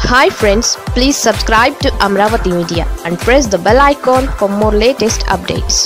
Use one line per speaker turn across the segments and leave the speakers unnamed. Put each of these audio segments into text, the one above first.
hi friends please subscribe to Amaravati media and press the bell icon for more latest updates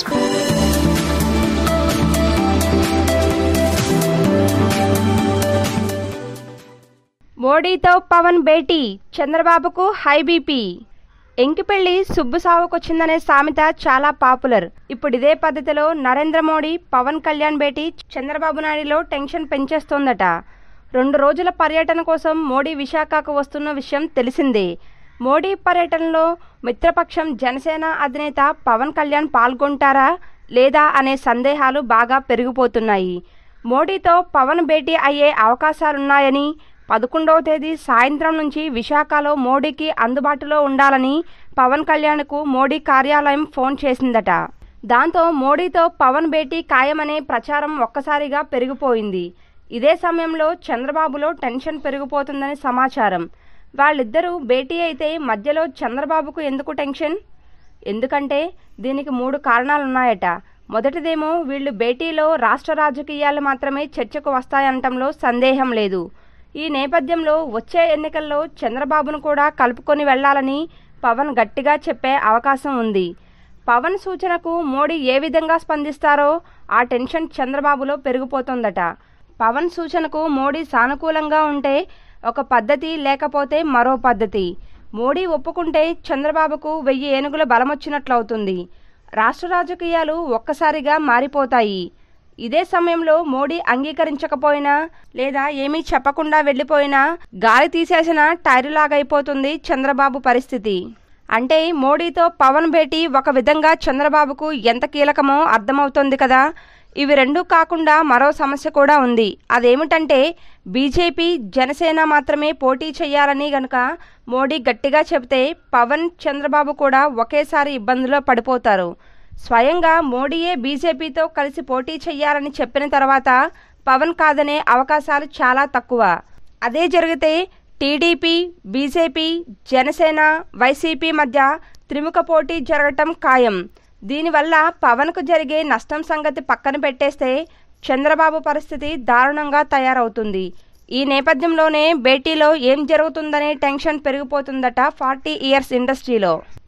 మోడీతో పవన్ భేటీ చంద్రబాబుకు high BP ఎంకిపెళ్లి సుబ్బు సావుకొచ్చిందనే సామెత చాలా పాపులర్ ఇప్పుడు ఇదే పద్ధతిలో నరేంద్ర మోడీ పవన్ కళ్యాణ్ భేటీ చంద్రబాబు నాయుడులో టెన్షన్ పెంచేస్తోందట రెండు రోజుల పర్యటన కోసం మోడీ విశాఖకు వస్తున్న విషయం తెలిసిందే మోడీ పర్యటనలో మిత్రపక్షం జనసేన అధినేత పవన్ కళ్యాణ్ పాల్గొంటారా లేదా అనే సందేహాలు బాగా పెరిగిపోతున్నాయి మోడీతో పవన్ భేటీ అయ్యే అవకాశాలున్నాయని పదకొండవ తేదీ సాయంత్రం నుంచి విశాఖలో మోడీకి అందుబాటులో ఉండాలని పవన్ కళ్యాణ్కు మోడీ కార్యాలయం ఫోన్ చేసిందట దాంతో మోడీతో పవన్ భేటీ ఖాయమనే ప్రచారం ఒక్కసారిగా పెరిగిపోయింది ఇదే సమయంలో చంద్రబాబులో టెన్షన్ పెరిగిపోతుందని సమాచారం వాళ్ళిద్దరూ భేటీ అయితే మధ్యలో చంద్రబాబుకు ఎందుకు టెన్షన్ ఎందుకంటే దీనికి మూడు కారణాలున్నాయట మొదటిదేమో వీళ్ళు భేటీలో రాష్ట్ర రాజకీయాలు మాత్రమే చర్చకు వస్తాయంటంలో సందేహం లేదు ఈ నేపథ్యంలో వచ్చే ఎన్నికల్లో చంద్రబాబును కూడా కలుపుకొని వెళ్లాలని పవన్ గట్టిగా చెప్పే అవకాశం ఉంది పవన్ సూచనకు మోడీ ఏ విధంగా స్పందిస్తారో ఆ టెన్షన్ చంద్రబాబులో పెరిగిపోతుందట పవన్ సూచనకు మోడీ సానుకూలంగా ఉంటే ఒక పద్ధతి లేకపోతే మరో పద్ధతి మోడీ ఒప్పుకుంటే చంద్రబాబుకు వెయ్యి ఏనుగుల బలమొచ్చినట్లవుతుంది రాష్ట్ర రాజకీయాలు ఒక్కసారిగా మారిపోతాయి ఇదే సమయంలో మోడీ అంగీకరించకపోయినా లేదా ఏమీ చెప్పకుండా వెళ్ళిపోయినా గాలి తీసేసిన టైరులాగైపోతుంది చంద్రబాబు పరిస్థితి అంటే మోడీతో పవన్ భేటీ ఒక విధంగా చంద్రబాబుకు ఎంత కీలకమో అర్థమవుతోంది కదా ఇవి రెండూ కాకుండా మరో సమస్య కూడా ఉంది అదేమిటంటే బీజేపీ జనసేన మాత్రమే పోటీ చేయాలని గనుక మోడీ గట్టిగా చెబితే పవన్ చంద్రబాబు కూడా ఒకేసారి ఇబ్బందులో పడిపోతారు స్వయంగా మోడీయే బీజేపీతో కలిసి పోటీ చేయాలని చెప్పిన తర్వాత పవన్ కాదనే అవకాశాలు చాలా తక్కువ అదే జరిగితే టీడీపీ బీజేపీ జనసేన వైసీపీ మధ్య త్రిముఖ పోటీ జరగటం ఖాయం దీనివల్ల పవన్కు జరిగే నష్టం సంగతి పక్కన పెట్టేస్తే చంద్రబాబు పరిస్థితి దారుణంగా తయారవుతుంది ఈ నేపథ్యంలోనే భేటీలో ఏం జరుగుతుందనే టెన్షన్ పెరిగిపోతుందట ఫార్టీ ఇయర్స్ ఇండస్ట్రీలో